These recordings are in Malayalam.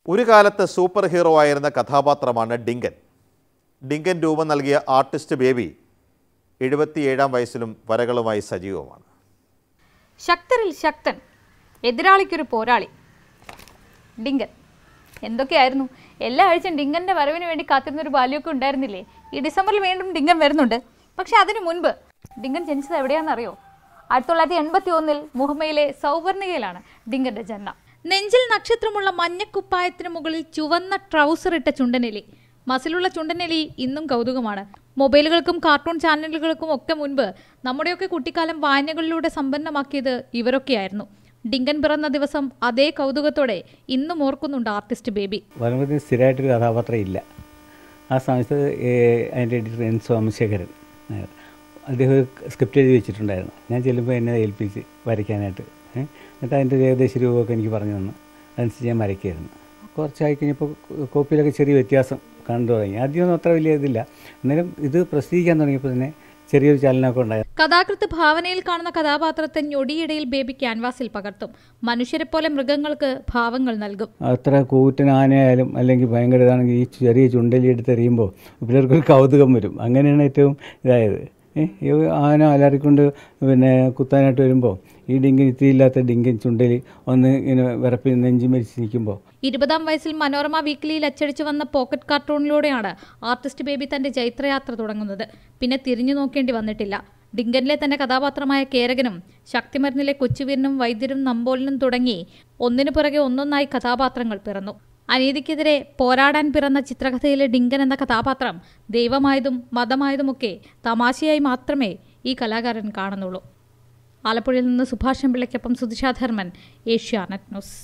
ഒരു കാലത്ത് സൂപ്പർ ഹീറോ ആയിരുന്ന കഥാപാത്രമാണ് ഡിങ്കൻ ഡിങ്കൻ രൂപം നൽകിയ ആർട്ടിസ്റ്റ് ബേബി എഴുപത്തിയേഴാം വയസ്സിലും വരകളുമായി സജീവമാണ് ശക്തരിൽ ശക്തൻ എതിരാളിക്കൊരു പോരാളി ഡിങ്കൻ എന്തൊക്കെയായിരുന്നു എല്ലാ ആഴ്ചയും ഡിങ്കന്റെ വരവിന് വേണ്ടി കാത്തിരുന്ന ഒരു ബാല്യമൊക്കെ ഉണ്ടായിരുന്നില്ലേ ഈ ഡിസംബറിൽ വീണ്ടും ഡിങ്കൻ വരുന്നുണ്ട് പക്ഷെ അതിനു മുൻപ് ഡിങ്കൻ ജനിച്ചത് എവിടെയാണെന്നറിയോ ആയിരത്തി തൊള്ളായിരത്തി എൺപത്തി ഒന്നിൽ മുഹമ്മയിലെ സൗവർണികയിലാണ് ഡിങ്കന്റെ ജന്മം നെഞ്ചിൽ നക്ഷത്രമുള്ള മഞ്ഞക്കുപ്പായത്തിന് മുകളിൽ ചുവന്ന ട്രൗസർ ഇട്ട ചുണ്ടനെലി മസിലുള്ള ചുണ്ടനെലി ഇന്നും കൗതുകമാണ് മൊബൈലുകൾക്കും കാർട്ടൂൺ ചാനലുകൾക്കും ഒക്കെ മുൻപ് നമ്മുടെയൊക്കെ കുട്ടിക്കാലം വായനകളിലൂടെ സമ്പന്നമാക്കിയത് ഇവരൊക്കെയായിരുന്നു ഡിങ്കൻ പിറന്ന ദിവസം അതേ കൗതുകത്തോടെ ഇന്നും ഓർക്കുന്നുണ്ട് ആർട്ടിസ്റ്റ് ബേബി വരുമ്പോഴത്തേന് സ്ഥിരമായിട്ടൊരു കഥാപാത്രം ഇല്ല ആ സമയത്ത് ഏഹ്, അതിൻ്റെ എഡിറ്റർ എൻ സോമശേഖരൻ നായർ. അദ്ദേഹം ഒരു സ്ക്രിപ്റ്റ് എഴുതി വെച്ചിട്ടുണ്ടായിരുന്നു ഞാൻ ചെല്ലുമ്പോൾ എന്നെ ഏൽപ്പിച്ച് വരയ്ക്കാനായിട്ട് ഏഹ്. എന്നിട്ട് അതിൻ്റെ ഒരു ഏകദേശ രൂപമൊക്കെ എനിക്ക് പറഞ്ഞു തന്നു അതനുസരിച്ച് ഞാൻ വരയ്ക്കുമായിരുന്നു കുറച്ചായി കഴിഞ്ഞപ്പോൾ കോപ്പിയിലൊക്കെ ചെറിയ വ്യത്യാസം കണ്ടു തുടങ്ങി ആദ്യമൊന്നും അത്ര വലിയ ഇതില്ല എന്നാലും ഇത് പ്രസിദ്ധീകരിക്കാൻ തുടങ്ങിയപ്പോൾ തന്നെ ചെറിയൊരു ചലനമൊക്കെ ഉണ്ടായിരുന്നു കഥാകൃത്ത് ഭാവനയിൽ കാണുന്ന കഥാപാത്രത്തെ ഞൊടിയിടയിൽ ബേബി ക്യാൻവാസിൽ പകർത്തും മനുഷ്യരെ പോലെ മൃഗങ്ങൾക്ക് ഭാവങ്ങൾ നൽകും അത്ര കൂറ്റൻ ആനയായാലും അല്ലെങ്കിൽ ഭയങ്കര ഇതാണെങ്കിൽ ഈ ചെറിയ ചുണ്ടലി എടുത്തെറിയുമ്പോൾ പിള്ളേർക്കൊരു കൗതുകം വരും അങ്ങനെയാണ് ഏറ്റവും ഇതായത് ഏ, ഈ ആന അലറിക്കൊണ്ട് പിന്നെ കുത്താനായിട്ട് വരുമ്പോൾ ഈ ഡിങ്കിൻ ഇത്തിരി ഇല്ലാത്ത ഡിങ്കിൻ ചുണ്ടലി ഒന്ന് ഇങ്ങനെ വിറപ്പി നെഞ്ചി മരിച്ച് നിൽക്കുമ്പോൾ ഇരുപതാം വയസ്സിൽ മനോരമ വീക്കിലിയിൽ അച്ചടിച്ചു വന്ന പോക്കറ്റ് കാർട്ടൂണിലൂടെയാണ് ആർട്ടിസ്റ്റ് ബേബി തന്റെ ജൈത്രയാത്ര തുടങ്ങുന്നത് പിന്നെ തിരിഞ്ഞു നോക്കേണ്ടി വന്നിട്ടില്ല ഡിങ്കനിലെ തന്റെ കഥാപാത്രമായ കേരകനും ശക്തിമരുന്നിലെ കൊച്ചുവീരനും വൈദ്യരും നമ്പോലിനും തുടങ്ങി ഒന്നിനു പുറകെ ഒന്നൊന്നായി കഥാപാത്രങ്ങൾ പിറന്നു അനീതിക്കെതിരെ പോരാടാൻ പിറന്ന ചിത്രകഥയിലെ ഡിങ്കൻ എന്ന കഥാപാത്രം ദൈവമായതും മതമായതുമൊക്കെ തമാശയായി മാത്രമേ ഈ കലാകാരൻ കാണുന്നുള്ളൂ ആലപ്പുഴയിൽ നിന്ന് സുഭാഷൻ പിള്ളയ്ക്കൊപ്പം സുധിഷാ ധർമ്മൻ ഏഷ്യാനെറ്റ് ന്യൂസ്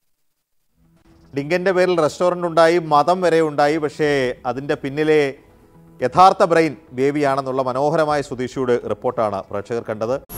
ഡിങ്കൻ്റെ പേരിൽ റെസ്റ്റോറൻ്റ് ഉണ്ടായി മതം വരെ ഉണ്ടായി പക്ഷേ അതിൻ്റെ പിന്നിലെ യഥാർത്ഥ ബ്രെയിൻ ബേബിയാണെന്നുള്ള മനോഹരമായ സുതീഷയുടെ റിപ്പോർട്ടാണ് പ്രേക്ഷകർ കണ്ടത്